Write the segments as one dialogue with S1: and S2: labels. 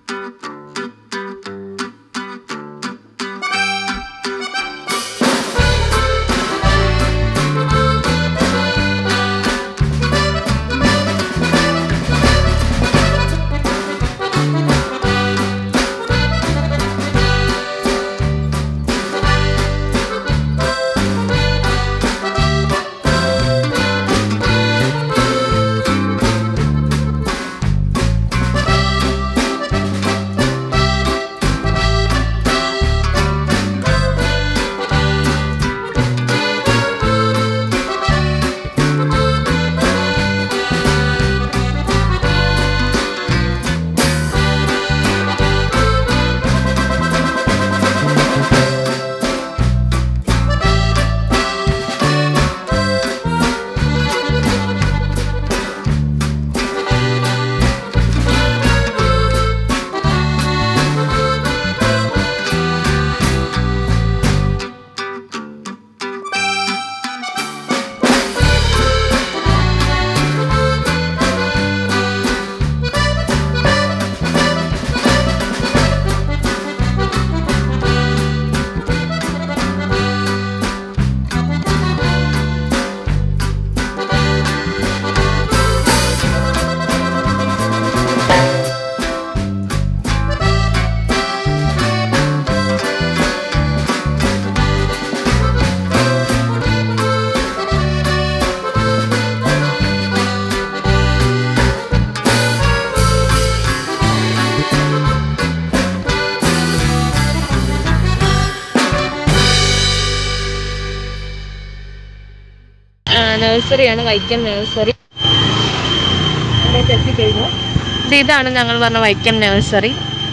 S1: നഴ്സറിയാണ് Vaikom nursery
S2: എത്തിക്കഴിഞ്ഞു
S1: ഇത് ഇതാണ് ഞങ്ങൾ പറഞ്ഞ വൈക്കം നഴ്സറി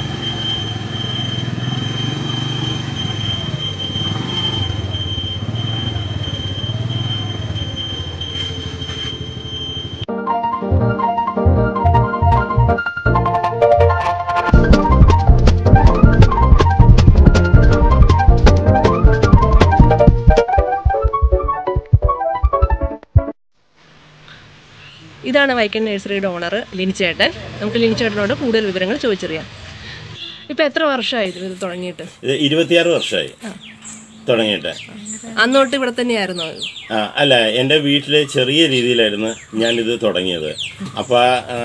S2: ഇതാണ് വൈക്കൻ നഴ്സറിയുടെ ഓണർ ലിനിച്ചേട്ടൻ നമുക്ക് ലിനിച്ചേട്ടനോട് കൂടുതൽ വിവരങ്ങൾ ചോദിച്ചറിയാം ഇപ്പൊ എത്ര വർഷമായിരുന്നു ഇത് തുടങ്ങിയിട്ട്
S3: ഇത് ഇരുപത്തിയാറ് വർഷമായി തുടങ്ങിയിട്ട്
S2: അന്ന് തൊട്ട് ഇവിടെ തന്നെയായിരുന്നു
S3: ആ, അല്ല എൻ്റെ വീട്ടിൽ ചെറിയ രീതിയിലായിരുന്നു ഞാനിത് തുടങ്ങിയത് അപ്പോൾ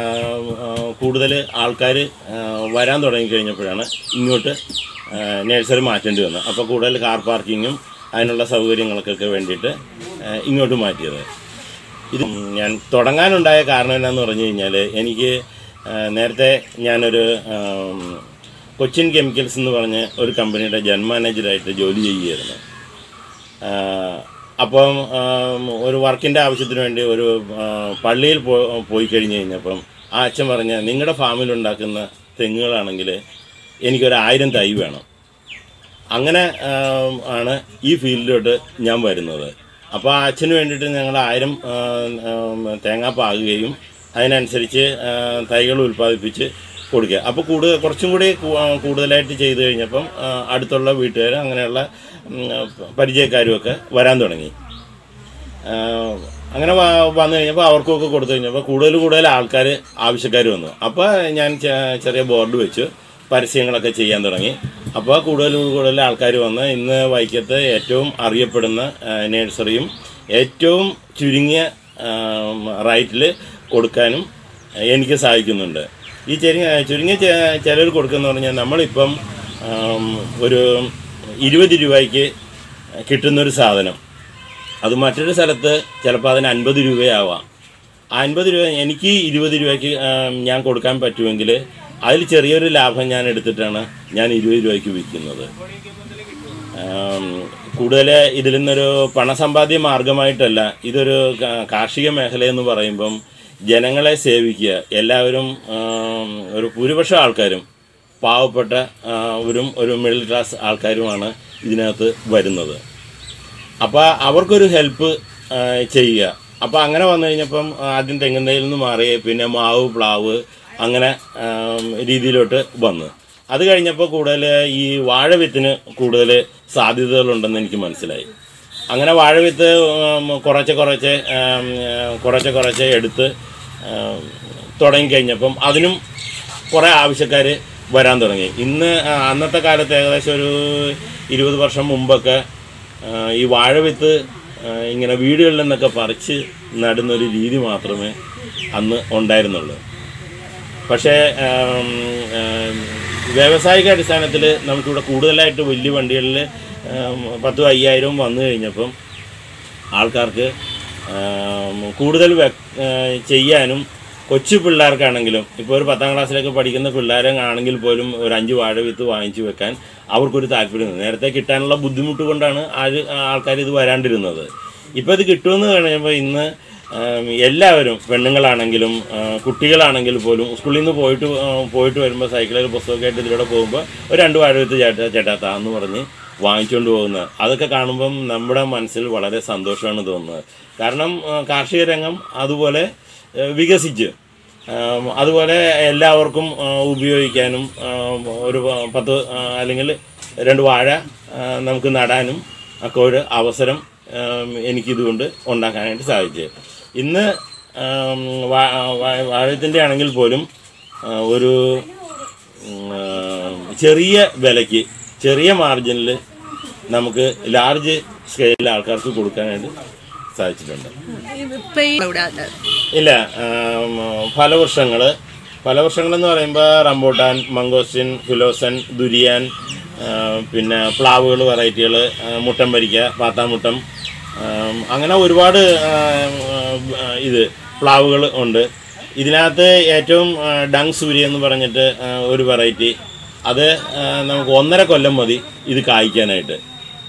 S3: കൂടുതൽ ആൾക്കാർ വരാൻ തുടങ്ങിക്കഴിഞ്ഞപ്പോഴാണ് ഇങ്ങോട്ട് നഴ്സറി മാറ്റേണ്ടി വന്നത് അപ്പോൾ കൂടുതൽ കാർ പാർക്കിങ്ങും അതിനുള്ള സൗകര്യങ്ങൾക്കൊക്കെ വേണ്ടിയിട്ട് ആ, ഇങ്ങോട്ട് മാറ്റിയത് ഇത് ഞാൻ തുടങ്ങാനുണ്ടായ കാരണം എന്നാന്ന് പറഞ്ഞു കഴിഞ്ഞാൽ എനിക്ക് ആ, നേരത്തെ ഞാനൊരു ആം, കൊച്ചിൻ കെമിക്കൽസ് എന്ന് പറഞ്ഞ ഒരു കമ്പനിയുടെ ജനറൽ മാനേജറായിട്ട് ജോലി ചെയ്യുകയായിരുന്നു ആ, അപ്പം ആം, ഒരു വർക്കിൻ്റെ ആവശ്യത്തിന് വേണ്ടി ഒരു ആ, പള്ളിയിൽ പോ പോയി കഴിഞ്ഞ് കഴിഞ്ഞപ്പം ആ അച്ഛൻ പറഞ്ഞ നിങ്ങളുടെ ഫാമിൽ ഉണ്ടാക്കുന്ന തെങ്ങുകളാണെങ്കിൽ എനിക്കൊരു ആയിരം തൈ വേണം അങ്ങനെ ആം, ആണ് ഈ ഫീൽഡിലോട്ട് ഞാൻ വരുന്നത് അപ്പോൾ ആ അച്ഛന് വേണ്ടിയിട്ട് ഞങ്ങൾ ആയിരം തേങ്ങ പാകുകയും അതിനനുസരിച്ച് ആ, തൈകൾ ഉൽപ്പാദിപ്പിച്ച് കൊടുക്കുക അപ്പോൾ കൂടുതൽ കുറച്ചും കൂടി കൂ- ആ, കൂടുതലായിട്ട് ചെയ്തു കഴിഞ്ഞപ്പം ആ, അടുത്തുള്ള വീട്ടുകാർ അങ്ങനെയുള്ള ഉം, പരിചയക്കാരുമൊക്കെ വരാൻ തുടങ്ങി ആ, അങ്ങനെ വ- വന്നു കഴിഞ്ഞപ്പോൾ അവർക്കൊക്കെ കൊടുത്തു കഴിഞ്ഞപ്പോൾ കൂടുതൽ കൂടുതൽ ആൾക്കാർ ആവശ്യക്കാർ വന്നു അപ്പോൾ ഞാൻ ചെ- ചെറിയ ബോർഡ് വെച്ച് പരസ്യങ്ങളൊക്കെ ചെയ്യാൻ തുടങ്ങി അപ്പോൾ കൂടുതൽ കൂടുതൽ ആൾക്കാർ വന്ന് ഇന്ന് വൈക്കത്ത് ഏറ്റവും അറിയപ്പെടുന്ന ആ, നഴ്സറിയും ഏറ്റവും ചുരുങ്ങിയ റൈറ്റിൽ കൊടുക്കാനും എനിക്ക് സാധിക്കുന്നുണ്ട് ഈ ചെറിയ ചുരുങ്ങിയ ചെ- ചിലർ കൊടുക്കുന്ന പറഞ്ഞാൽ നമ്മളിപ്പം ആം, ഒരു ഇരുപത് രൂപയ്ക്ക് കിട്ടുന്നൊരു സാധനം അത് മറ്റൊരു സ്ഥലത്ത് ചിലപ്പോൾ അതിന് അൻപത് രൂപയാവാം ആ അൻപത് രൂപ എനിക്ക് ഇരുപത് രൂപയ്ക്ക് ആം, ഞാൻ കൊടുക്കാൻ പറ്റുമെങ്കിൽ അതിൽ ചെറിയൊരു ലാഭം ഞാൻ എടുത്തിട്ടാണ് ഞാൻ ഇരുപത് രൂപയ്ക്ക് വിൽക്കുന്നത് കൂടുതൽ ഇതിൽ നിന്നൊരു പണസമ്പാദ്യ മാർഗമായിട്ടല്ല ഇതൊരു കാ- കാർഷിക മേഖല എന്ന് പറയുമ്പം ജനങ്ങളെ സേവിക്കുക എല്ലാവരും ആം, ഒരു ഭൂരിപക്ഷം ആൾക്കാരും പാവപ്പെട്ട ആ, ഒരു ഒരു മിഡിൽ ക്ലാസ് ആൾക്കാരുമാണ് ഇതിനകത്ത് വരുന്നത് അപ്പോൾ അവർക്കൊരു ഹെൽപ്പ് ചെയ്യുക അപ്പോൾ അങ്ങനെ വന്നു കഴിഞ്ഞപ്പം ആദ്യം തെങ്ങുന്നതിൽ നിന്ന് മാറി പിന്നെ മാവ് പ്ലാവ് അങ്ങനെ ആം, രീതിയിലോട്ട് വന്നു അത് കഴിഞ്ഞപ്പോൾ കൂടുതൽ ഈ വാഴവിത്തിന് കൂടുതൽ സാധ്യതകളുണ്ടെന്ന് എനിക്ക് മനസ്സിലായി അങ്ങനെ വാഴവിത്ത് ഉം, കുറച്ച് കുറച്ച് ആം, കുറച്ച് കുറച്ച് എടുത്ത് ആം, തുടങ്ങിക്കഴിഞ്ഞപ്പം അതിനും കുറേ ആവശ്യക്കാർ വരാൻ തുടങ്ങി ഇന്ന് ആ, അന്നത്തെ കാലത്ത് ഏകദേശം ഒരു ഇരുപത് വർഷം മുമ്പൊക്കെ ആ, ഈ വാഴവിത്ത് ആ, ഇങ്ങനെ വീടുകളിൽ നിന്നൊക്കെ പറിച്ച് നടുന്നൊരു രീതി മാത്രമേ അന്ന് ഉണ്ടായിരുന്നുള്ളൂ പക്ഷേ ആം, ആം, വ്യാവസായിക അടിസ്ഥാനത്തിൽ നമുക്കിവിടെ കൂടുതലായിട്ട് വലിയ വണ്ടികളിൽ ആം, പത്തും അയ്യായിരവും വന്നു കഴിഞ്ഞപ്പം ആൾക്കാർക്ക് ആം, കൂടുതൽ വെ- ആ, ചെയ്യാനും കൊച്ചു പിള്ളേർക്കാണെങ്കിലും ഇപ്പോൾ ഒരു പത്താം ക്ലാസ്സിലൊക്കെ പഠിക്കുന്ന പിള്ളേരാണെങ്കിൽ പോലും ഒരു അഞ്ച് വാഴ വിത്ത് വാങ്ങിച്ചു വെക്കാൻ അവർക്കൊരു താല്പര്യം നേരത്തെ കിട്ടാനുള്ള ബുദ്ധിമുട്ട് കൊണ്ടാണ് ആര് ആൾക്കാർ ഇത് വരാണ്ടിരുന്നത് ഇപ്പോൾ ഇത് കിട്ടുമെന്ന് കഴിയുമ്പോൾ ഇന്ന് ആം, എല്ലാവരും പെണ്ണുങ്ങളാണെങ്കിലും ആ, കുട്ടികളാണെങ്കിൽ പോലും സ്കൂളിൽ നിന്ന് പോയിട്ട് ആ, പോയിട്ട് വരുമ്പോൾ സൈക്കിളിൽ പുസ്തകമൊക്കെ ആയിട്ട് ഇതിലൂടെ പോകുമ്പോൾ ഒരു രണ്ട് വാഴ വിത്ത് ചേട്ടാ ചേട്ടാ എന്ന് പറഞ്ഞ് വാങ്ങിച്ചുകൊണ്ട് പോകുന്നത് അതൊക്കെ കാണുമ്പം നമ്മുടെ മനസ്സിൽ വളരെ സന്തോഷമാണ് തോന്നുന്നത് കാരണം ആ, കാർഷിക രംഗം അതുപോലെ ആ, വികസിച്ച് ആം, അതുപോലെ എല്ലാവർക്കും ആ, ഉപയോഗിക്കാനും ആ, ഒരു പ- പത്ത് ആ, അല്ലെങ്കിൽ രണ്ട് വാഴ ആ, നമുക്ക് നടാനും ഒക്കെ ഒരു അവസരം ആം, എനിക്കിതുകൊണ്ട് ഉണ്ടാക്കാനായിട്ട് സാധിച്ചു ഇന്ന് ആം, വാ- വാ- വാഴത്തിൻ്റെ ആണെങ്കിൽ പോലും ആ, ഒരു ഉം, ആ, ചെറിയ വിലയ്ക്ക് ചെറിയ മാർജിനിൽ നമുക്ക് ലാർജ് സ്കെയിലിൽ ആൾക്കാർക്ക് കൊടുക്കാനായിട്ട് സാധിച്ചിട്ടുണ്ട്
S2: ഇപ്പം ഈ ഇവിടെ
S3: ഇല്ല ആം, ഫലവൃക്ഷങ്ങൾ ഫലവൃക്ഷങ്ങളെന്ന് പറയുമ്പോൾ റംബൂട്ടാൻ മംഗോസ്റ്റിൻ ഫിലോസൻ ദുരിയാൻ ആ, പിന്നെ പ്ലാവുകൾ വെറൈറ്റികൾ മുട്ടൻ പരിക്ക പാത്താമുട്ടം ആം, അങ്ങനെ ഒരുപാട് ആം, ആ, ഇത് പ്ലാവുകൾ ഉണ്ട് ഇതിനകത്ത് ഏറ്റവും ആ, ഡങ് സൂര്യ എന്ന് പറഞ്ഞിട്ട് ആ, ഒരു വെറൈറ്റി അത് ആ, നമുക്ക് ഒന്നര കൊല്ലം മതി ഇത് കായ്ക്കാനായിട്ട്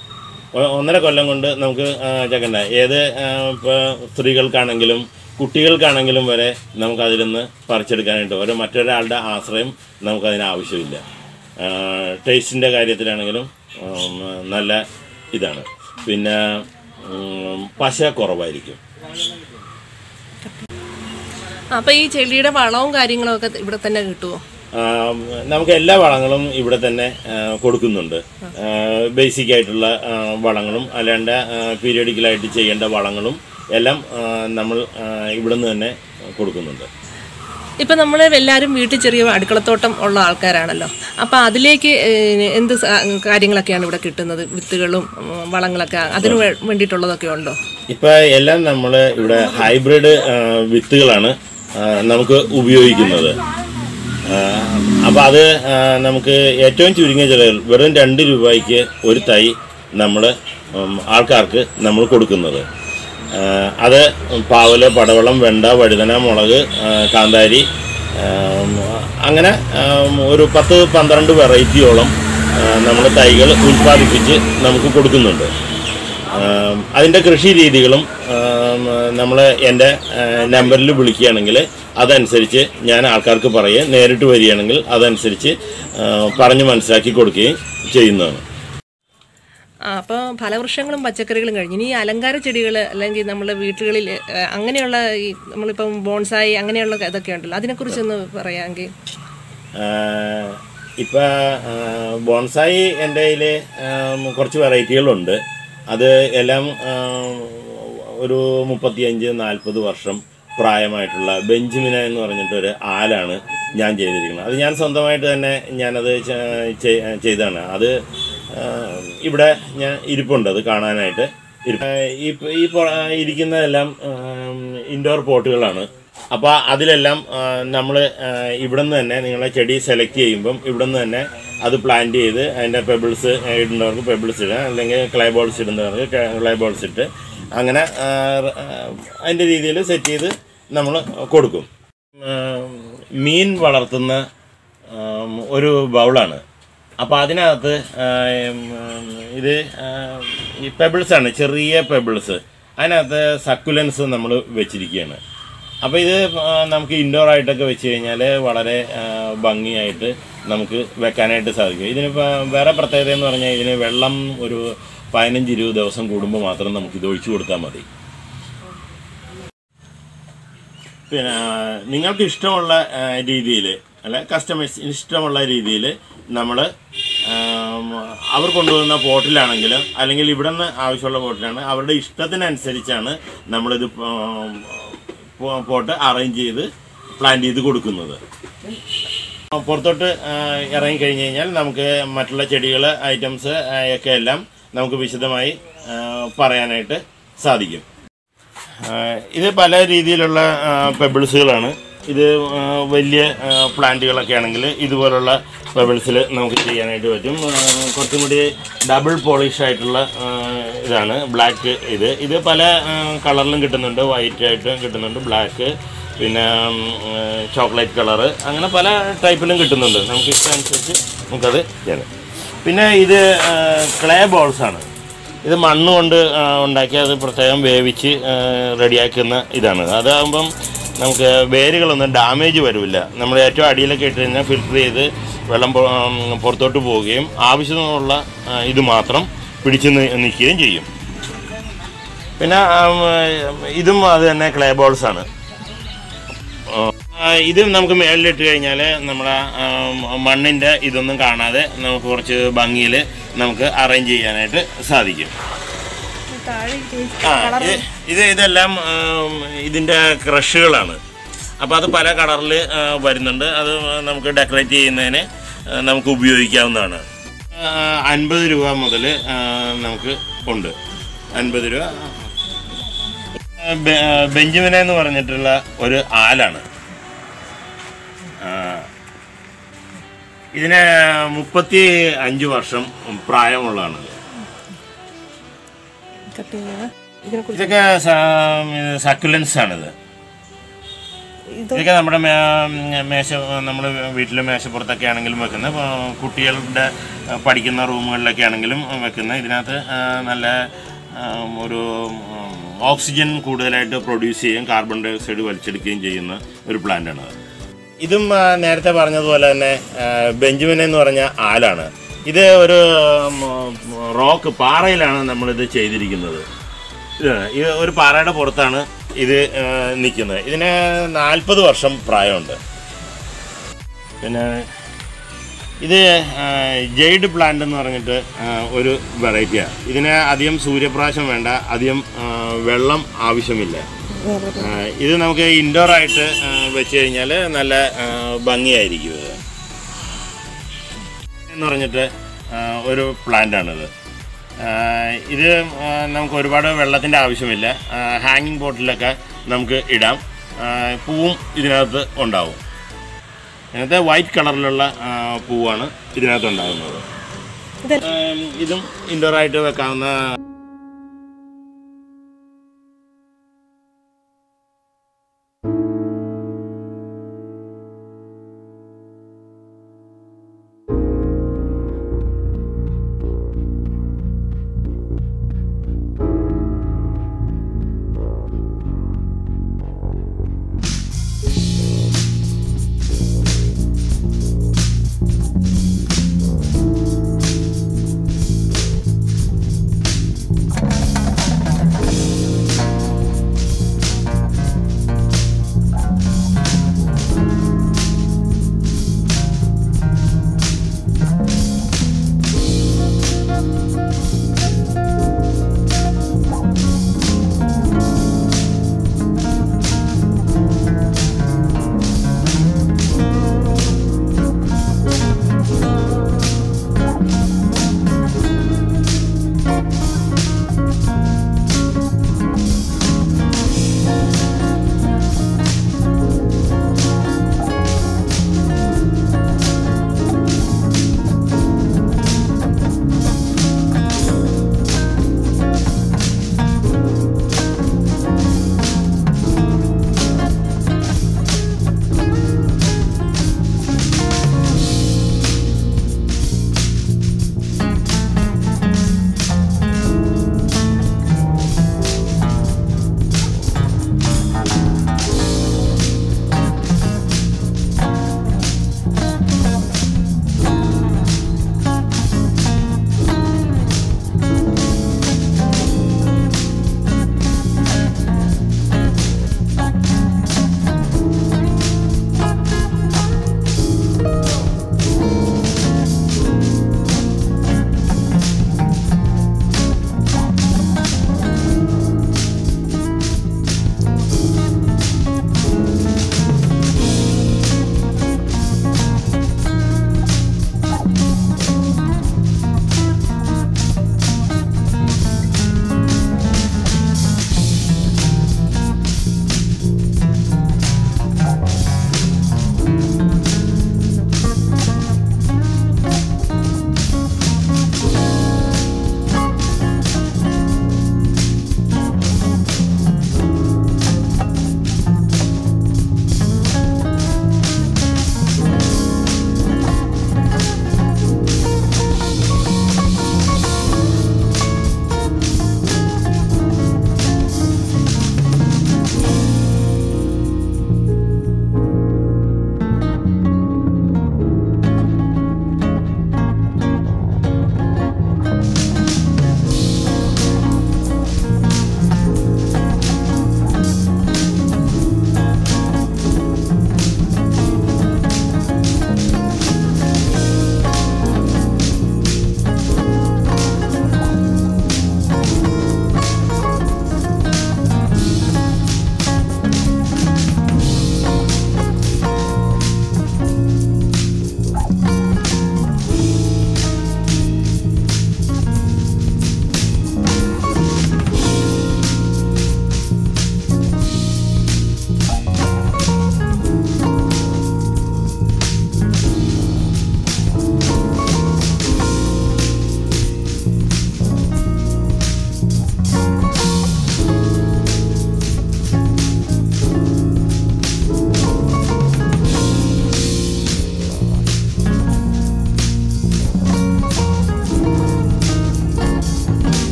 S3: ഒ- ഒന്നര കൊല്ലം കൊണ്ട് നമുക്ക് ചക്കണ്ട ഏത് ഇപ്പോൾ സ്ത്രീകൾക്കാണെങ്കിലും കുട്ടികൾക്കാണെങ്കിലും വരെ നമുക്ക് അതിൽ നിന്ന് പറിച്ചെടുക്കാനായിട്ട് ഒരു മറ്റൊരാളുടെ ആശ്രയം നമുക്കതിന് ആവശ്യമില്ല ടേസ്റ്റിൻ്റെ കാര്യത്തിലാണെങ്കിലും ഉം, നല്ല ഇതാണ് പിന്നെ ഉം, പശ കുറവായിരിക്കും
S2: അപ്പം ഈ ചെടിയുടെ വളവും കാര്യങ്ങളും ഒക്കെ ഇവിടെ തന്നെ കിട്ടുമോ
S3: ആം, നമുക്ക് എല്ലാ വളങ്ങളും ഇവിടെ തന്നെ ആ, കൊടുക്കുന്നുണ്ട് ബേസിക് ആയിട്ടുള്ള ആ, വളങ്ങളും അല്ലാണ്ട് പീരിയഡിക്കലായിട്ട് ചെയ്യേണ്ട വളങ്ങളും എല്ലാം ആ, നമ്മൾ ആ, ഇവിടെ നിന്ന് തന്നെ കൊടുക്കുന്നുണ്ട്
S2: ഇപ്പം നമ്മൾ എല്ലാവരും വീട്ടിൽ ചെറിയ അടുക്കളത്തോട്ടം ഉള്ള ആൾക്കാരാണല്ലോ അപ്പം അതിലേക്ക് ഏഹ്, എന്ത് സ- കാര്യങ്ങളൊക്കെയാണ് ഇവിടെ കിട്ടുന്നത് വിത്തുകളും ഉം, വളങ്ങളൊക്കെ അതിന് വേ- വേണ്ടിയിട്ടുള്ളതൊക്കെ ഉണ്ടോ
S3: ഇപ്പം എല്ലാം നമ്മൾ ഇവിടെ ഹൈബ്രിഡ് ആ, വിത്തുകളാണ് ആ, നമുക്ക് ഉപയോഗിക്കുന്നത് അപ്പോൾ അത് ആ, നമുക്ക് ഏറ്റവും ചുരുങ്ങിയ ചിലവിൽ വെറും രണ്ട് രൂപയ്ക്ക് ഒരു തൈ നമ്മൾ ആൾക്കാർക്ക് നമ്മൾ കൊടുക്കുന്നത് ആ, അത് പാവല് പടവളം വെണ്ട വഴുതന മുളക് ആ, കാന്താരി ആ, അങ്ങനെ ആ, ഒരു പത്ത് പന്ത്രണ്ട് വെറൈറ്റിയോളം നമ്മൾ തൈകൾ ഉൽപ്പാദിപ്പിച്ച് നമുക്ക് കൊടുക്കുന്നുണ്ട് ആം, അതിൻ്റെ കൃഷി രീതികളും നമ്മൾ എൻ്റെ നമ്പറിൽ വിളിക്കുകയാണെങ്കിൽ അതനുസരിച്ച് ഞാൻ ആൾക്കാർക്ക് പറയുക നേരിട്ട് വരികയാണെങ്കിൽ അതനുസരിച്ച് ആ, പറഞ്ഞ് മനസ്സിലാക്കി കൊടുക്കുകയും ചെയ്യുന്നതാണ്
S2: ആ അപ്പോൾ ഫലവൃക്ഷങ്ങളും പച്ചക്കറികളും കഴിഞ്ഞു ഇനി ഈ അലങ്കാര ചെടികൾ അല്ലെങ്കിൽ നമ്മൾ വീട്ടുകളിൽ ഏഹ്, അങ്ങനെയുള്ള ഈ നമ്മളിപ്പം ബോൺസായി അങ്ങനെയുള്ള ഇതൊക്കെ ഉണ്ടല്ലോ അതിനെക്കുറിച്ചൊന്ന് പറയാമെങ്കിൽ
S3: ഇപ്പം ബോൺസായി എൻ്റെ കയ്യിൽ കുറച്ച് വെറൈറ്റികളുണ്ട് അത് എല്ലാം ആം, ഒരു മുപ്പത്തിയഞ്ച് നാൽപ്പത് വർഷം പ്രായമായിട്ടുള്ള ബെഞ്ചമിന എന്ന് പറഞ്ഞിട്ടൊരു ആലാണ് ഞാൻ ചെയ്തിരിക്കുന്നത് അത് ഞാൻ സ്വന്തമായിട്ട് തന്നെ ഞാനത് ചെ- ചെ- ചെയ്തതാണ് അത് ആ, ഇവിടെ ഞാൻ ഇരിപ്പുണ്ട് അത് കാണാനായിട്ട് ഇരി- ആ, ഈ ഈ പൊ- ആ, ഇരിക്കുന്നതെല്ലാം ഇൻഡോർ പോട്ടുകളാണ് അപ്പോൾ അതിലെല്ലാം നമ്മൾ ഇവിടെ നിന്ന് തന്നെ നിങ്ങളെ ചെടി സെലക്ട് ചെയ്യുമ്പം ഇവിടെ നിന്ന് തന്നെ അത് പ്ലാന്റ് ചെയ്ത് അതിൻ്റെ പെബിൾസ് ഇടുന്നവർക്ക് പെബിൾസ് ഇടാം അല്ലെങ്കിൽ ക്ലേ ബോൾസ് ഇടുന്നവർക്ക് ക്ലേ ബോൾസ് ഇട്ട് അങ്ങനെ ആ, ആ, അതിൻ്റെ രീതിയിൽ സെറ്റ് ചെയ്ത് നമ്മൾ കൊടുക്കും ആ, മീൻ വളർത്തുന്ന ആം, ഒരു ബൗളാണ് അപ്പോൾ അതിനകത്ത് ആം, ഇത് ആ, ഈ പെബിൾസ് ആണ് ചെറിയ പെബിൾസ് അതിനകത്ത് സക്കുലൻസ് നമ്മൾ വെച്ചിരിക്കുകയാണ് അപ്പോൾ ഇത് ആ, നമുക്ക് ഇൻഡോർ ആയിട്ടൊക്കെ വെച്ച് കഴിഞ്ഞാൽ വളരെ ആ, ഭംഗിയായിട്ട് നമുക്ക് വെക്കാനായിട്ട് സാധിക്കും ഇതിനിപ്പോൾ വേറെ പ്രത്യേകത എന്ന് പറഞ്ഞാൽ ഇതിന് വെള്ളം ഒരു പതിനഞ്ച് ഇരുപത് ദിവസം കൂടുമ്പോൾ മാത്രം നമുക്ക് ഇത് ഒഴിച്ചു കൊടുത്താൽ മതി പിന്നെ നിങ്ങൾക്ക് ഇഷ്ടമുള്ള രീതിയിൽ അല്ല കസ്റ്റമേഴ്സ് ഇഷ്ടമുള്ള രീതിയിൽ നമ്മൾ അവർ കൊണ്ടുവന്ന പോട്ടിലാണെങ്കിലും അല്ലെങ്കിൽ ഇവിടെ നിന്ന് ആവശ്യമുള്ള പോട്ടിലാണ് അവരുടെ ഇഷ്ടത്തിനനുസരിച്ചാണ് നമ്മളിത് പോ- പോ- പോട്ട് അറേഞ്ച് ചെയ്ത് പ്ലാൻ ചെയ്ത് കൊടുക്കുന്നത് പുറത്തോട്ട് ആ, ഇറങ്ങിക്കഴിഞ്ഞ് കഴിഞ്ഞാൽ നമുക്ക് മറ്റുള്ള ചെടികൾ ഐറ്റംസ് ഒക്കെ എല്ലാം നമുക്ക് വിശദമായി ആ, പറയാനായിട്ട് സാധിക്കും ആ, ഇത് പല രീതിയിലുള്ള പെബിൾസുകളാണ് ഇത് ആ, വലിയ ആ, പ്ലാന്റുകളൊക്കെ ആണെങ്കിൽ ഇതുപോലുള്ള പെബിൾസിൽ നമുക്ക് ചെയ്യാനായിട്ട് പറ്റും ആ, കുറച്ചും കൂടി ഡബിൾ പോളിഷ് ആയിട്ടുള്ള ആ, ഇതാണ് ബ്ലാക്ക് ഇത് ഇത് പല കളറിലും കിട്ടുന്നുണ്ട് വൈറ്റ് ആയിട്ടും കിട്ടുന്നുണ്ട് ബ്ലാക്ക് പിന്നെ ചോക്ലേറ്റ് കളറ് അങ്ങനെ പല ടൈപ്പിലും കിട്ടുന്നുണ്ട് നമുക്ക് ഇഷ്ടമനുസരിച്ച് നമുക്കത് ചെയ്യാം പിന്നെ ഇത് ക്ലേ ബോൾസ് ആണ് ഇത് മണ്ണ് കൊണ്ട് ആ, ഉണ്ടാക്കി അത് പ്രത്യേകം വേവിച്ച് ആ, റെഡിയാക്കുന്ന ഇതാണ് അതാകുമ്പം നമുക്ക് വേരുകളൊന്നും ഡാമേജ് വരില്ല നമ്മൾ ഏറ്റവും അടിയിലൊക്കെ ഇട്ട് കഴിഞ്ഞാൽ ഫിൽറ്റർ ചെയ്ത് വെള്ളം പൊ- ആം, പുറത്തോട്ട് പോവുകയും ആവശ്യമുള്ള ആ, ഇത് മാത്രം പിടിച്ച് നി- നിൽക്കുകയും ചെയ്യും പിന്നെ ആം, ഇതും അത് തന്നെ ക്ലേ ബോൾസ് ആണ് ആ, ഇത് നമുക്ക് മേളിലിട്ട് കഴിഞ്ഞാൽ നമ്മുടെ മണ്ണിൻ്റെ ഇതൊന്നും കാണാതെ നമുക്ക് കുറച്ച് ഭംഗിയിൽ നമുക്ക് അറേഞ്ച് ചെയ്യാനായിട്ട് സാധിക്കും ആ ഇത് ഇത് ഇതെല്ലാം ആം, ഇതിൻ്റെ ക്രഷുകളാണ് അപ്പോൾ അത് പല കളറിൽ വരുന്നുണ്ട് അത് നമുക്ക് ഡെക്കറേറ്റ് ചെയ്യുന്നതിന് ആ, നമുക്ക് ഉപയോഗിക്കാവുന്നതാണ് ആ, അൻപത് രൂപ മുതൽ നമുക്ക് ഉണ്ട് അൻപത് രൂപ ബെ- ബെഞ്ചമിന എന്ന് പറഞ്ഞിട്ടുള്ള ഒരു ആലാണ് ആ, ഇതിന് മുപ്പത്തി അഞ്ച് വർഷം പ്രായമുള്ളതാണ് ഇതൊക്കെ സക്കുലൻസ് ആണിത് ഇതൊക്കെ നമ്മുടെ മേ- മേശ നമ്മുടെ വീട്ടിലെ മേശപ്പുറത്തൊക്കെ ആണെങ്കിലും വെക്കുന്ന ഇപ്പൊ കുട്ടികളുടെ ആ, പഠിക്കുന്ന റൂമുകളിലൊക്കെ ആണെങ്കിലും വെക്കുന്ന ഇതിനകത്ത് ആ, നല്ല ആ, ഒരു ഉം, ഓക്സിജൻ കൂടുതലായിട്ട് പ്രൊഡ്യൂസ് ചെയ്യും കാർബൺ ഡൈ ഓക്സൈഡ് വലിച്ചെടുക്കുകയും ചെയ്യുന്ന ഒരു പ്ലാന്റ് ആണ് ഇതും ആ, നേരത്തെ പറഞ്ഞതുപോലെ തന്നെ ആ, ബെഞ്ചമിൻ എന്ന് പറഞ്ഞ ആലാണ് ഇത് ഒരു ഉം, റോക്ക് പാറയിലാണ് നമ്മളിത് ചെയ്തിരിക്കുന്നത് ഇതാണ് ഇത് ഒരു പാറയുടെ പുറത്താണ് ഇത് നിൽക്കുന്നത് ഇതിന് നാൽപ്പത് വർഷം പ്രായമുണ്ട് പിന്നെ ഇത് ജെയ്ഡ് പ്ലാന്റ് എന്ന് പറഞ്ഞിട്ട് ആ, ഒരു വെറൈറ്റിയാണ് ഇതിന് അധികം സൂര്യപ്രകാശം വേണ്ട അധികം ആ, വെള്ളം ആവശ്യമില്ല ആ, ഇത് നമുക്ക് ഇൻഡോർ ആയിട്ട് ആ, വെച്ച് കഴിഞ്ഞാൽ നല്ല ആ, ഭംഗിയായിരിക്കും ഇത് എന്ന് പറഞ്ഞിട്ട് ആ, ഒരു പ്ലാന്റാണിത് ആ, ഇത് ആ, നമുക്ക് ഒരുപാട് വെള്ളത്തിൻ്റെ ആവശ്യമില്ല ഹാങ്ങിങ് ബോട്ടിലൊക്കെ നമുക്ക് ഇടാം ആ, പൂവും ഇതിനകത്ത് ഉണ്ടാവും ഇതിനകത്ത് വൈറ്റ് കളറിലുള്ള ആ, പൂവാണ് ഇതിനകത്ത് ഉണ്ടാകുന്നത് ആ, ഇതും ഇൻഡോറായിട്ട് വെക്കാവുന്ന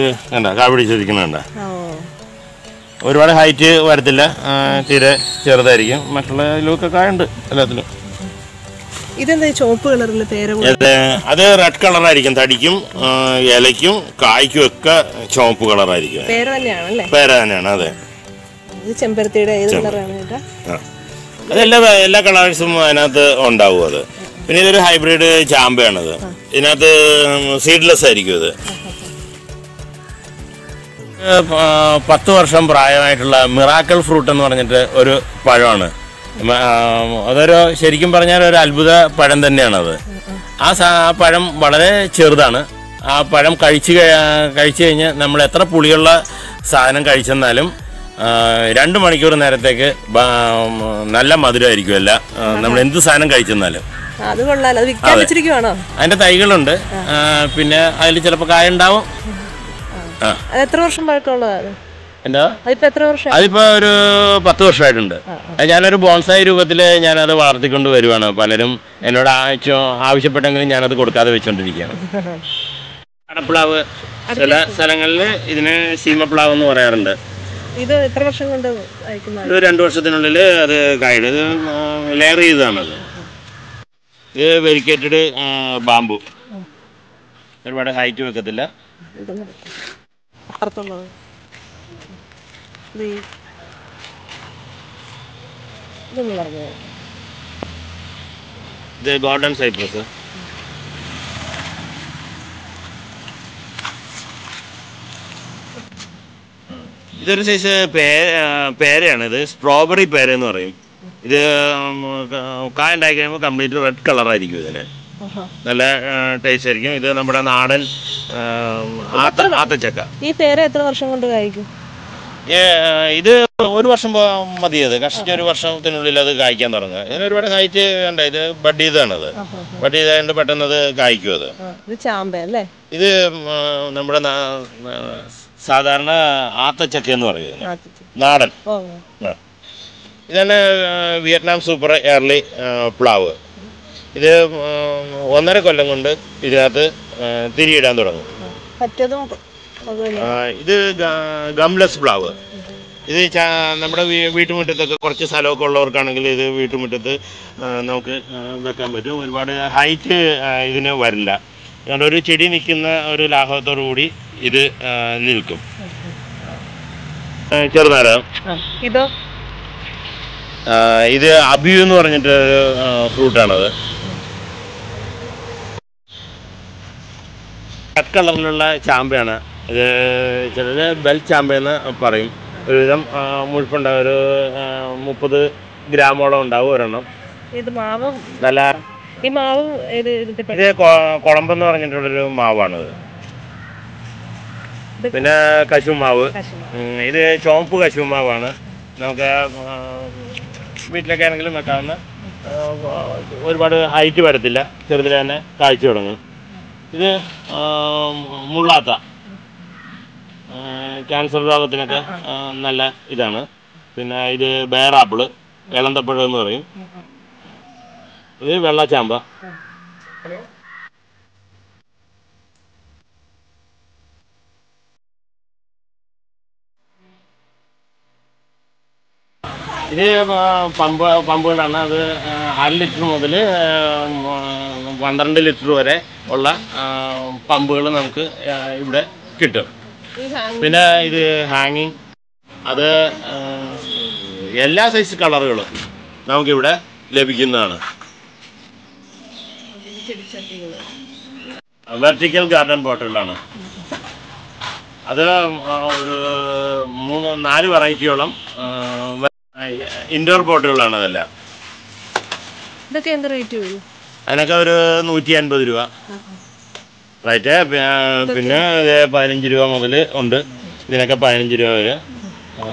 S3: ഇത് കണ്ട കാ പിടിച്ചിരിക്കുന്നുണ്ട
S2: ഓ
S3: ഒരുപാട് ഹൈറ്റ് വരത്തില്ല ആ, തീരെ ചെറുതായിരിക്കും മറ്റുള്ള ഇതിലൊക്കെ കായുണ്ട് എല്ലാത്തിലും
S2: ഇതെന്താ ഈ ചുവപ്പ് കളറിൽ പേര
S3: ഇത് അത് റെഡ് കളറായിരിക്കും തടിക്കും ആ, ഇലയ്ക്കും കായ്ക്കും ഒക്കെ ചുവപ്പ് കളറായിരിക്കും
S2: പേര തന്നെയാണല്ലേ
S3: പേര തന്നെയാണ് അതെ
S2: ഇത് ചെമ്പരത്തിയുടെ ഏത് കളറാണ് ചേട്ടാ
S3: ആ. അതെല്ലാ എല്ലാ കളേഴ്സും അതിനകത്ത് ഉണ്ടാവും അത് പിന്നെ ഇതൊരു ഹൈബ്രിഡ് ചാമ്പയാണത് ഇതിനകത്ത് സീഡ്ലെസ് ആയിരിക്കും ഇത് ഏ, പ- പത്ത് വർഷം പ്രായമായിട്ടുള്ള മിറാക്കൽ ഫ്രൂട്ട് എന്ന് പറഞ്ഞിട്ട് ഒരു പഴമാണ് മ- ആ, അതൊരു ശരിക്കും പറഞ്ഞാൽ ഒരു അത്ഭുത പഴം തന്നെയാണത് ആ സാ ആ പഴം വളരെ ചെറുതാണ് ആ പഴം കഴിച്ച് കഴി- കഴിച്ച് കഴിഞ്ഞ് നമ്മൾ എത്ര പുളിയുള്ള സാധനം കഴിച്ചെന്നാലും ആ, രണ്ട് മണിക്കൂർ നേരത്തേക്ക് ബ- നല്ല മധുരമായിരിക്കും അല്ല നമ്മൾ എന്ത് സാധനം കഴിച്ചെന്നാലും
S2: അത് കൊള്ളാലോ അത് വിൽക്കാൻ വെച്ചിരിക്കുവാണോ
S3: അതിൻ്റെ തൈകളുണ്ട് ആ, പിന്നെ അതിൽ ചിലപ്പോൾ കായ ഉണ്ടാവും ആ
S2: അത് എത്ര വർഷം പഴക്കമുള്ളതാണ്
S3: എന്താ
S2: അതിപ്പോ എത്ര വർഷം
S3: അതിപ്പോ ഒരു പത്ത് വർഷമായിട്ടുണ്ട് അത് ഞാനൊരു ബോൺസായി രൂപത്തിൽ ഞാനത് വളർത്തിക്കൊണ്ട് വരുവാണ് പലരും എന്നോട് ആവശ്യം ആവശ്യപ്പെട്ടെങ്കിലും ഞാനത് കൊടുക്കാതെ വെച്ചോണ്ടിരിക്കുകയാണ് അടപ്പ്ളാവ് ചില സ്ഥലങ്ങളിൽ ഇതിന് സീമപ്ലാവ് എന്ന് പറയാറുണ്ട്
S2: ഇത് എത്ര വർഷം കൊണ്ട് അയക്കുന്ന
S3: ഇത് രണ്ട് വർഷത്തിനുള്ളിൽ അത് കായിട് ഇത് ലെയർ ചെയ്തതാണത് ഇത് വെരിക്കേറ്റഡ് ബാമ്പു ഒരുപാട് ഹൈറ്റ് വെക്കത്തില്ല
S2: അപ്പുറത്തുള്ളത് ഇത് ഈ- ഇതൊന്ന് പറഞ്ഞേ
S3: ഇത് ഗോൾഡൻ സൈപ്രസ് ഇതൊരു സൈസ് പേരയാണ് ഇത് സ്ട്രോബെറി പേര എന്ന് പറയും ഇത് ഉം, കായ ഉണ്ടായി കഴിയുമ്പോൾ കംപ്ലീറ്റ് റെഡ് കളറായിരിക്കും ഇതിന് നല്ല ടേസ്റ്റ് ആയിരിക്കും ഇത് നമ്മുടെ നാടൻ ആ, ആത്ത ആത്തച്ചക്ക
S2: ഈ പേര എത്ര വർഷം കൊണ്ട് കായ്ക്കും
S3: ഏ, ഇത് ഒരു വർഷം പോ- മതി അത് കഷ്ടിച്ച് ഒരു വർഷത്തിനുള്ളിൽ അത് കായ്ക്കാൻ തുടങ്ങുക ഇതിന് ഒരുപാട് ഹൈറ്റ് വേണ്ട ഇത് ബഡ് ചെയ്താണത് ബഡ് ചെയ്താണ്ട് പെട്ടെന്ന് അത് കായ്ക്കും അത്
S2: ആ, ഇത് ചാമ്പ അല്ലേ
S3: ഇത് ഉം, ആ, നമ്മുടെ നാ- ആ, സാധാരണ ആത്തച്ചക്ക എന്ന് പറയുന്നത്
S2: ആ, ചി- ചി.
S3: നാടൻ
S2: ഓ
S3: ആ. ഇതാണ് ആ, വിയറ്റ്നാം സൂപ്പർ എയർലി ആ, പ്ലാവ് ഇത് ഉം, ഒന്നര കൊല്ലം കൊണ്ട് ഇതിനകത്ത് ആ, തിരിയിടാൻ തുടങ്ങും
S2: മറ്റതും അത് തന്നെ.
S3: ആ, ഇത് ഗ- ഗംലെസ് പ്ലാവ് ഇത് ചാ- നമ്മുടെ വീ- വീട്ടുമുറ്റത്തൊക്കെ കുറച്ച് സ്ഥലമൊക്കെ ഉള്ളവർക്കാണെങ്കിൽ ഇത് വീട്ടുമുറ്റത്ത് ആ, നമുക്ക് ആ, വെക്കാൻ പറ്റും ഒരുപാട് ഹൈറ്റ് ഇതിന് വരില്ല കാരണം ഒരു ചെടി നിൽക്കുന്ന ഒരു ലാഘവത്തോടു കൂടി ഇത് ആ, നിൽക്കും ആ, ചെറുനാരകം
S2: ആ, ഇതോ
S3: ആ, ഇത് അബിയു എന്ന് പറഞ്ഞിട്ട് ഒരു ഫ്രൂട്ടാണത് റെഡ് കളറിലുള്ള ചാമ്പയാണ് ഇത് ചിലര് ബെൽ ചാമ്പയെന്ന് പറയും ഒരുവിധം ആ, മുഴുപ്പുണ്ടാവും ഒരു ആ, മുപ്പത് ഗ്രാമോളം ഉണ്ടാവും ഒരെണ്ണം
S2: ഇത് മാവ്
S3: നല്ല
S2: ഈ മാവ് ഏത് ഇതിൽ
S3: ഇത് കൊ- കുളമ്പെന്ന് പറഞ്ഞിട്ടുള്ളൊരു മാവാണിത് പിന്നെ കശുമാവ് ഉം, ഇത് ചുവപ്പ് കശുമാവാണ് നമുക്ക് ആ, വീട്ടിലൊക്കെ ആണെങ്കിലും വെക്കാവുന്ന ആ, ഒരുപാട് ഹൈറ്റ് വരത്തില്ല ചെറുതിൽ തന്നെ കാഴ്ച തുടങ്ങും ഇത് ആ, മുള്ളാത്ത ആ, ക്യാൻസർ രോഗത്തിനൊക്കെ ആ, നല്ല ഇതാണ് പിന്നെ ഇത് ബേറാപ്പിള് ഇളന്തപ്പഴം എന്ന് പറയും ഇത് വെള്ളച്ചാമ്പ ഇത് ആ, പമ്പ് പമ്പുകളാണ് അത് ആ, അര ലിറ്റർ മുതൽ പന്ത്രണ്ട് ലിറ്റർ വരെ ഉള്ള പമ്പുകൾ നമുക്ക് ആ, ഇവിടെ കിട്ടും പിന്നെ ഇത് ഹാങ്ങിങ് അത് ആ, എല്ലാ സൈസ് കളറുകളും നമുക്കിവിടെ ലഭിക്കുന്നതാണ് വെർട്ടിക്കൽ ഗാർഡൻ ബോട്ടുകളാണ് അത് ആ, ഒരു മൂന്ന് നാല് വെറൈറ്റിയോളം ഇൻഡോർ ബോട്ടുകളാണ് അതെല്ലാം
S2: ഇതൊക്കെ എന്ത് റേറ്റ് വരും
S3: അതിനൊക്കെ ഒരു നൂറ്റി അൻപത് രൂപ റൈറ്റ് പിന്നെ ഇത് പതിനഞ്ച് രൂപ മുതൽ ഉണ്ട് ഇതിനൊക്കെ പതിനഞ്ച് രൂപ വരെ ആ,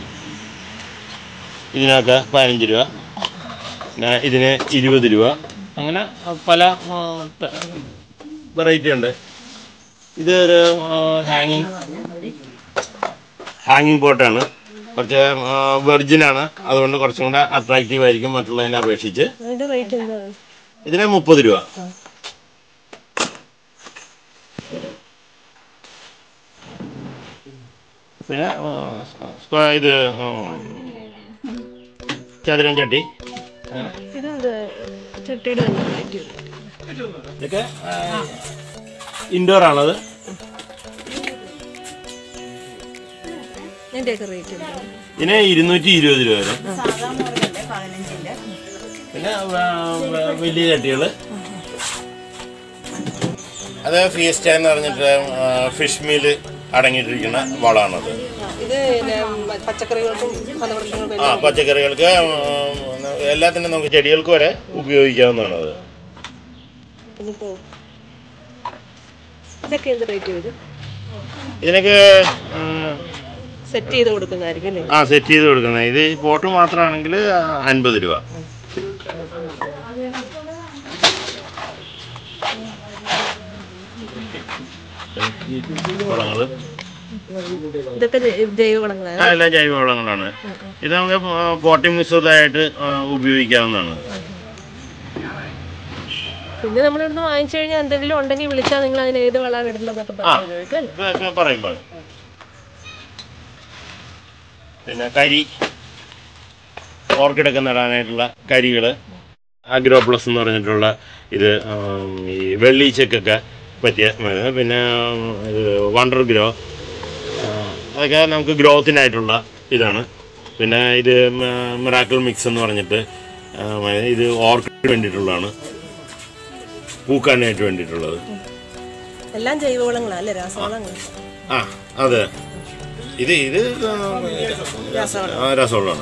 S3: ഇതിനൊക്കെ പതിനഞ്ച് രൂപ പിന്നെ ഇതിന് ഇരുപത് രൂപ അങ്ങനെ പല വെറൈറ്റി ഉണ്ട് ഇത് ഒരു ഹാങ്ങിങ് ഹാങ്ങിങ് പോട്ടാണ് കുറച്ച് വെർജിനാണ് അതുകൊണ്ട് കുറച്ചും കൂടെ അട്രാക്റ്റീവ് ആയിരിക്കും മറ്റുള്ളതിനെ അപേക്ഷിച്ച്
S2: അതിന്റെ റേറ്റ് എന്താണ്
S3: ഇതിന് മുപ്പത് രൂപ പിന്നെ ആ, സ്ക്വ- ഇത് ആ, ചതുരം ചട്ടി
S2: ഇതെന്ത് ചട്ടിയുടെ തന്നെ വെറൈറ്റി
S3: ഇതൊക്കെ ഇൻഡോർ ആണത്
S2: ഇതിൻ്റെയൊക്കെ റേറ്റ്
S3: ഇതിന് ഇരുന്നൂറ്റി ഇരുപത് രൂപ വരെ പിന്നെ വ- വ- വലിയ ചട്ടികള് അത് ഫിയസ്റ്റ എന്ന് പറഞ്ഞിട്ട് ഫിഷ് മീല് അടങ്ങിയിട്ടിരിക്കുന്ന വളമാണത്
S2: ഇത് പിന്നെ പച്ചക്കറികൾക്കും ഫലവൃക്ഷങ്ങൾക്കും
S3: ആ പച്ചക്കറികൾക്ക് ഉം, എല്ലാത്തിനും നമുക്ക് ചെടികൾക്ക് വരെ ഉപയോഗിക്കാവുന്നതാണ് അത്
S2: ഇതിപ്പോ ഇതൊക്കെ എന്ത് റേറ്റ് വരും
S3: ഇതിനൊക്കെ ഉം,
S2: സെറ്റ് ചെയ്ത് കൊടുക്കുന്നതായിരിക്കും അല്ലേ
S3: ആ സെറ്റ് ചെയ്ത് കൊടുക്കുന്നത് ഇത് പോട്ട് മാത്രമാണെങ്കിൽ അൻപത് രൂപ വളങ്ങള്
S2: ഇതൊക്കെ ജൈ- ജൈവ വളങ്ങളാണ്
S3: ആ, എല്ലാം ജൈവ വളങ്ങളാണ് ഇത് നമുക്ക് പോട്ടിംഗ് മിശ്രിതമായിട്ട് ആ, ഉപയോഗിക്കാവുന്നതാണ്
S2: പിന്നെ നമ്മൾ ഇവിടുന്ന് വാങ്ങിച്ചു കഴിഞ്ഞാൽ എന്തെങ്കിലും ഉണ്ടെങ്കിൽ വിളിച്ചാൽ നിങ്ങൾ അതിന് ഏത് വളമാണ് ഇടുന്നതൊക്കെ
S3: ആ
S2: പറഞ്ഞു ചോദിക്കും അല്ലേ?
S3: ഇതൊക്കെ പറയുമ്പോൾ പിന്നെ കരി ഓർക്കിഡൊക്കെ നടാനായിട്ടുള്ള കരികൾ അഗ്രോ പ്ലസ് എന്ന് പറഞ്ഞിട്ടുള്ള ഇത് ഉം, ഈ വെള്ളീച്ചക്കൊക്കെ പറ്റിയ മരുന്ന്. പിന്നെ ഉം, ഇത് വണ്ടർ ഗ്രോ ആ, അതൊക്കെ നമുക്ക് ഗ്രോത്തിനായിട്ടുള്ള ഇതാണ് പിന്നെ ഇത് മിറാക്കിൾ മിക്സ് എന്ന് പറഞ്ഞിട്ട് ആ, ഇത് ഓർക്കിഡിന് വേണ്ടിയിട്ടുള്ളതാണ് പൂക്കാനായിട്ട് വേണ്ടിയിട്ടുള്ളത്
S2: എല്ലാം ജൈവ വളങ്ങളാണ് അല്ലേ രാസവളങ്ങൾ
S3: ആ അതെ ഇത് ഇത് ആ, രസമുള്ളതാണ്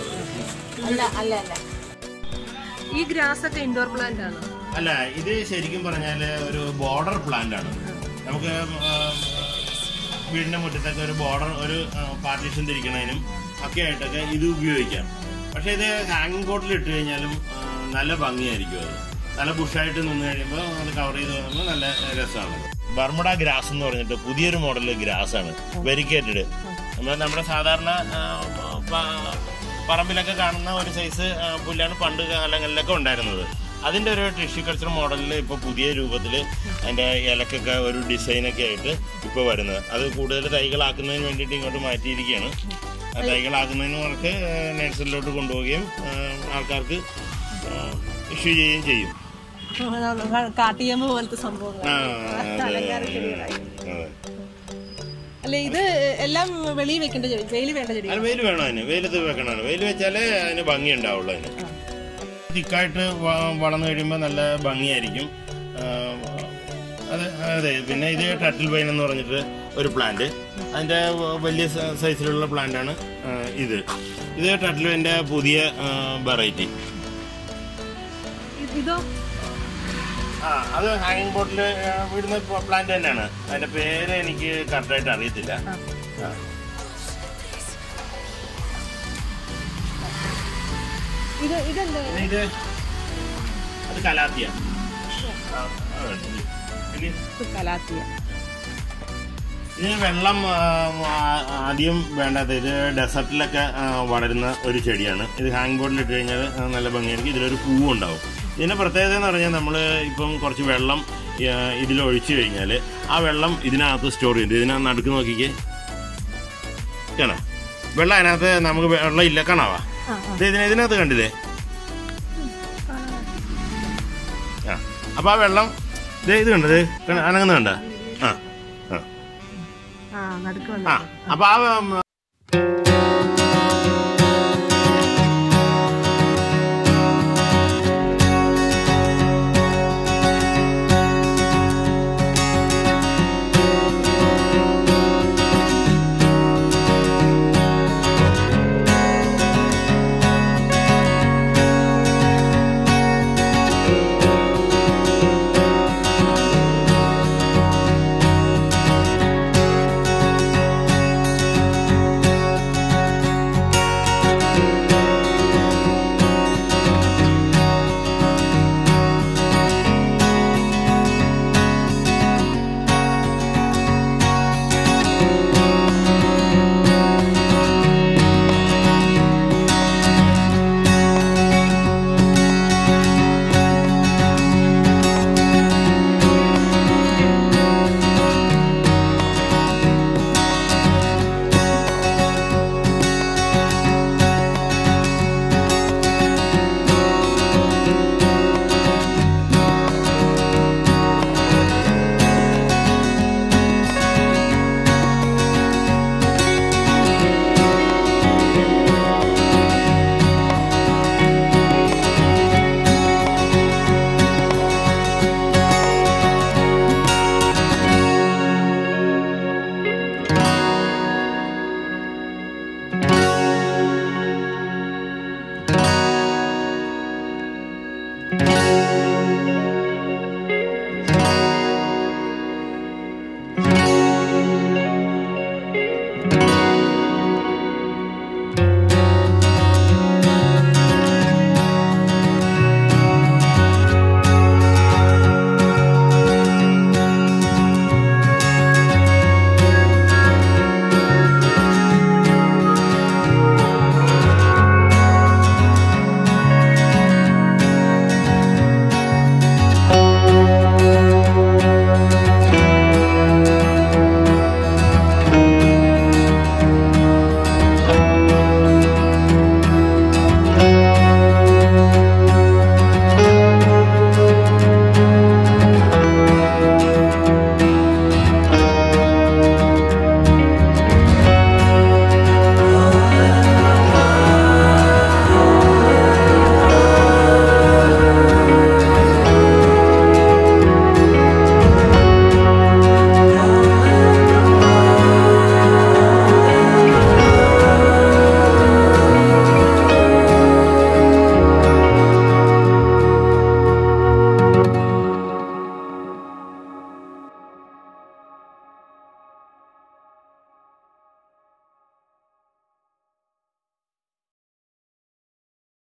S2: ഈ ഗ്രാസ് ഒക്കെ ഇൻഡോർ പ്ലാന്റ് ആണ്
S3: അല്ല ഇത് ശരിക്കും പറഞ്ഞാൽ ഒരു ബോർഡർ പ്ലാന്റ് ആണ് നമുക്ക് ആ, വീടിന്റെ മുറ്റത്തൊക്കെ ഒരു ബോർഡർ ഒരു പാർട്ടീഷൻ തിരിക്കണതിനും ഒക്കെ ആയിട്ടൊക്കെ ഇത് ഉപയോഗിക്കാം പക്ഷെ ഇത് ഹാങ്ങിങ് ബോട്ടിൽ ഇട്ട് കഴിഞ്ഞാലും ആ, നല്ല ഭംഗിയായിരിക്കും അത് നല്ല ബുഷായിട്ട് നിന്ന് കഴിയുമ്പോൾ അത് കവർ ചെയ്ത് പോകുമ്പോൾ നല്ല രസമാണ് ബർമുഡ ഗ്രാസ് എന്ന് പറഞ്ഞിട്ട് പുതിയൊരു മോഡൽ ഗ്രാസ് ആണ് വെരിക്കേറ്റഡ് നമ്മൾ നമ്മുടെ സാധാരണ ആ, പ- പറമ്പിലൊക്കെ കാണുന്ന ഒരു സൈസ് ആ, പുല്ലാണ് പണ്ട് കാലങ്ങളിലൊക്കെ ഉണ്ടായിരുന്നത് അതിൻ്റെ ഒരു ടിഷ്യൂ കൾച്ചർ മോഡലിൽ ഇപ്പോൾ പുതിയ രൂപത്തിൽ അതിൻ്റെ ഇലക്കൊക്കെ ഒരു ഡിസൈനൊക്കെ ആയിട്ട് ഇപ്പോൾ വരുന്നത് അത് കൂടുതൽ തൈകളാക്കുന്നതിന് വേണ്ടിയിട്ട് ഇങ്ങോട്ട് മാറ്റിയിരിക്കുകയാണ് ആ തൈകളാക്കുന്നതിന് അവർക്ക് നഴ്സറിയിലോട്ട് കൊണ്ടുപോവുകയും ആ, ആൾക്കാർക്ക് ഇഷ്യൂ ചെയ്യുകയും ചെയ്യും
S2: കാട്ടിയമ്പ് പോലത്തെ സംഭവങ്ങൾ
S3: ആ, അതെ, അതെ.
S2: അല്ലെ ഇത് എല്ലാം വെളിയിൽ വെക്കേണ്ട ചെടി വെയിൽ വേണ്ട ചെടി
S3: അതിന് വെയിൽ വേണം അതിന് വെയിലത്ത് വെക്കണം വെയിൽ വെച്ചാലേ അതിന് ഭംഗി ഉണ്ടാവുള്ളൂ അതിന് തിക്കായിട്ട് വ- വളർന്നു കഴിയുമ്പോൾ നല്ല ഭംഗിയായിരിക്കും ആ, അതെ അതെ പിന്നെ ഇത് ടട്ടിൽ വൈൻ എന്ന് പറഞ്ഞിട്ട് ഒരു പ്ലാന്റ് അതിൻ്റെ വലിയ സ- സൈസിലുള്ള പ്ലാന്റാണ് ആ, ഇത് ഇത് ടട്ടിൽ വൈൻ്റെ പുതിയ വെറൈറ്റി
S2: ഇതോ
S3: ആ അത് ഹാങ്ങിങ് ബോട്ടിൽ വിടുന്ന പ്ലാന്റ് തന്നെയാണ് അതിൻ്റെ പേര് എനിക്ക് കറക്റ്റായിട്ട് അറിയത്തില്ല ആ.
S2: ഇത് ഇതെന്താ
S3: പിന്നെ ഇത് അത് കലാത്തിയ ആ, അതെ. പിന്നെ
S2: കലാത്തിയ
S3: ഇതിന് വെള്ളം ആ, ആ- ആദ്യം വേണ്ടാത്ത ഇത് ഡെസർട്ടിലൊക്കെ ആ, വളരുന്ന ഒരു ചെടിയാണ് ഇത് ഹാങ് ബോർഡിൽ ഇട്ട് കഴിഞ്ഞാൽ ആ, നല്ല ഭംഗിയായിരിക്കും ഇതിലൊരു പൂവ് ഉണ്ടാവും ഇതിന്റെ പ്രത്യേകത എന്ന് പറഞ്ഞാൽ നമ്മൾ ഇപ്പം കുറച്ച് വെള്ളം ആ, ഇതിൽ ഒഴിച്ചു കഴിഞ്ഞാൽ ആ വെള്ളം ഇതിനകത്ത് സ്റ്റോർ ചെയ്ത് ഇതിനകത്ത് നടുക്ക് നോക്കിക്കേ കാണാം വെള്ളം അതിനകത്ത് നമുക്ക് വെള്ളം ഇല്ല കാണാവാ ഇത് ഇതിന് ഇതിനകത്ത് കണ്ടില്ലേ ആ അപ്പൊ ആ വെള്ളം ദേ ഇത് കണ്ടത് അനങ്ങുന്ന കണ്ട ആ ആ
S2: ആ നടുക്ക്
S3: ആ അപ്പൊ ആ ഉം,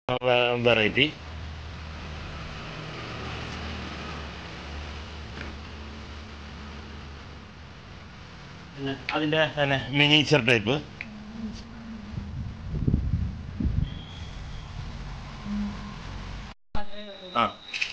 S3: വെറൈറ്റി പിന്നെ അതിൻ്റെ തന്നെ മിനിച്ചർ ടൈപ്പ് ആ